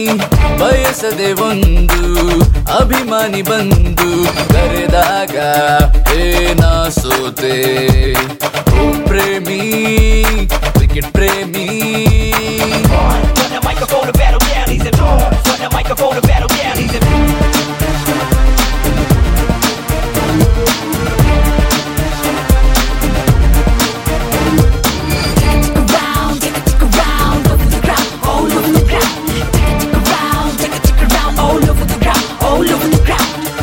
ಬಯಸದೆ ಒಂದು ಅಭಿಮಾನಿ ಬಂದು ಕರೆದಾಗ ಏನ ಸೋತೆ ಓ ಪ್ರೇಮಿ ಕ್ರಿಕೆಟ್ ಪ್ರೇಮಿ When the microphone to battle down, he's a When the microphone to battle down, he's a around, take a tick around, over the ground, all over the ground. Take a tick around, take a tick around, all over the ground, all over the ground.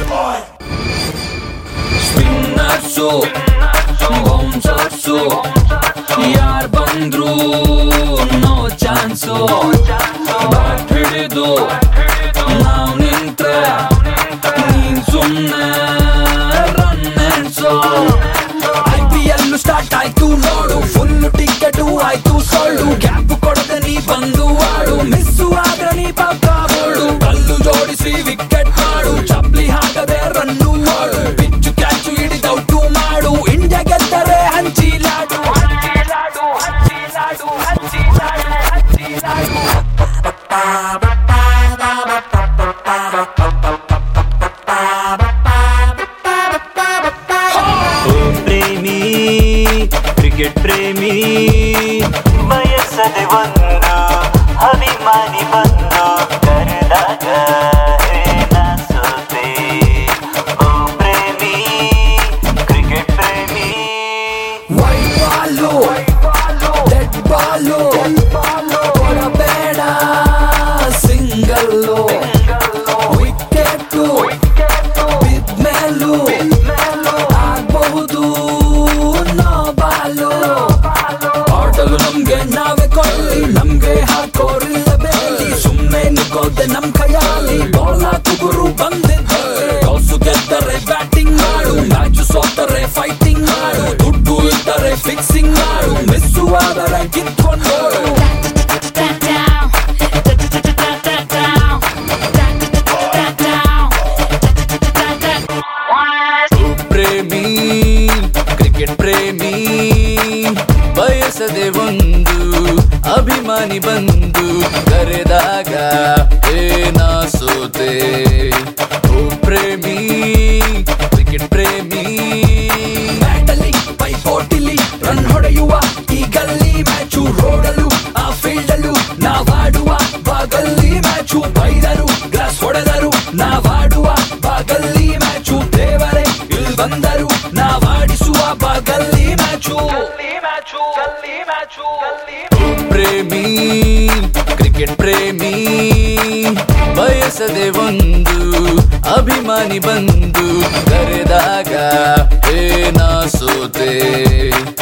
Spinners bouncers ಯಾರ್ ಬಂದ್ರು no chance bat ಹಿಡಿದು ನಾವ್ ನಿಂತ್ರೆ ನೀನ್ ಸುಮ್ನೆ run ಎಣ್ಸೋ I P L start ಆಯ್ತು ನೋಡು ಫುಲ್ ಟಿಕೆಟ್ ಆಯ್ತು ಸೊಳ್ಳು ಕ್ಯಾಪ್ ಕೊಡದೆ ನೀ ಬಂದು ಆಡು ಮಿಸ್ಸು ಆದ್ರೆ ನೀ ಪಕ್ಕ ಬೋಳು ಕಲ್ಲು ಜೋಡಿಸಿ ವಿಕೆಟ್ ಮಾಡು ಚಪ್ಲಿ ಹಾಕದೆ ರನ್ನು ಮಾಡು ಪಿಚ್ಚು ಕ್ಯಾಚು ಹಿಡಿದೌಟು ಮಾಡು ಇಂಡಿಯಾ ಗೆದ್ದರೆ ಹಂಚಿಲಾಡು ಹಂಚಿಲಾಡು ಹಂಚಿಲಾಡು ಹಂಚಿಲಾಡು ಹಂಚಿಲಾಡು ಪ್ರೇಮಿ ಕ್ರಿಕೆಟ್ ಪ್ರೇಮಿ ಬಯಸದೆ ಒಂದು ಅಭಿಮಾನಿ ಬಂದು ಕರೆದಾಗ ಏನ ಸೋತೆ ಓ ಪ್ರೇಮಿ ಕ್ರಿಕೆಟ್ ಪ್ರೇಮಿ ವೈಟ್ ಬಾಲು ಡೆಡ್ ಬಾಲು ಕೊಡಬೇಡ ಸಿಂಗಲ್ಲು ವಿಕೆಟು ಬಿದ್ಮೇಲೂ ಆಗಬಹುದು ನೋ ಬಾಲು ಆಟಲು ನಮ್ಗೆ ನಾವೇ ಕೊಳ್ಳಿ ನಮ್ಗೆ ಹಾಕೋರಿಲ್ಲ ಬೇಲಿ ಸುಮ್ನೆ ನಿಗೋದೆ ನಮ್ ಕೈಯಲ್ಲಿ ಬಾಲ್ ಹಾಕುಗುರು ಬಂದಿದ್ದಾರೆ ಟಾಸು ಗೆದ್ದರೆ ಬ್ಯಾಟಿಂಗ್ ಮಾಡು ಮ್ಯಾಚ್ ಸೋತರೆ ಫೈಟಿಂಗ್ ಮಾಡು ದುಡ್ಡು ಇದ್ದರೆ ಫಿಕ್ಸಿಂಗ್ ಮಾಡು ಮಿಸ್ಸು ಆದರೆ ಕಿತ್ಕೊಂಡು Down, down, down, down, down, ಪ್ರೇಮಿ ಕ್ರಿಕೆಟ್ ಪ್ರೇಮಿ ಬಯಸದೆ ಒಂದು ಅಭಿಮಾನಿ ಬಂದು ಕರೆದಾಗ ಏನ ಸೋತೆ ಓ ಪ್ರೇಮಿ ಕ್ರಿಕೆಟ್ ಪ್ರೇಮಿ ಬ್ಯಾಟಲ್ಲಿ ಪೈಪೋಟಿಲಿ ರನ್ ಹೊಡೆಯುವ ಈ ಗಲ್ಲಿ ಮ್ಯಾಚು ರೋಡಲು ಆ ಫೀಲ್ಡಲ್ಲೂ ನಾವಾಡುವ ಬಾಗಲ್ಲಿ ಮ್ಯಾಚು ಬೈದರು ಗ್ಲಾಸ್ ಹೊಡೆದರು ನಾವಾಡುವ ಬಾಗಲ್ಲಿ ಮ್ಯಾಚು ದೇವರೇ ಇಲ್ ಬಂದರು ನಾವಾಡಿಸುವ ಬಾಗಲ್ಲಿ ಮ್ಯಾಚು ಪ್ರೇಮಿ ಕ್ರಿಕೆಟ್ ಪ್ರೇಮಿ ಬಯಸದೆ ಒಂದು ಅಭಿಮಾನಿ ಬಂದು ಕರೆದಾಗ ಏನ ಸೋತೆ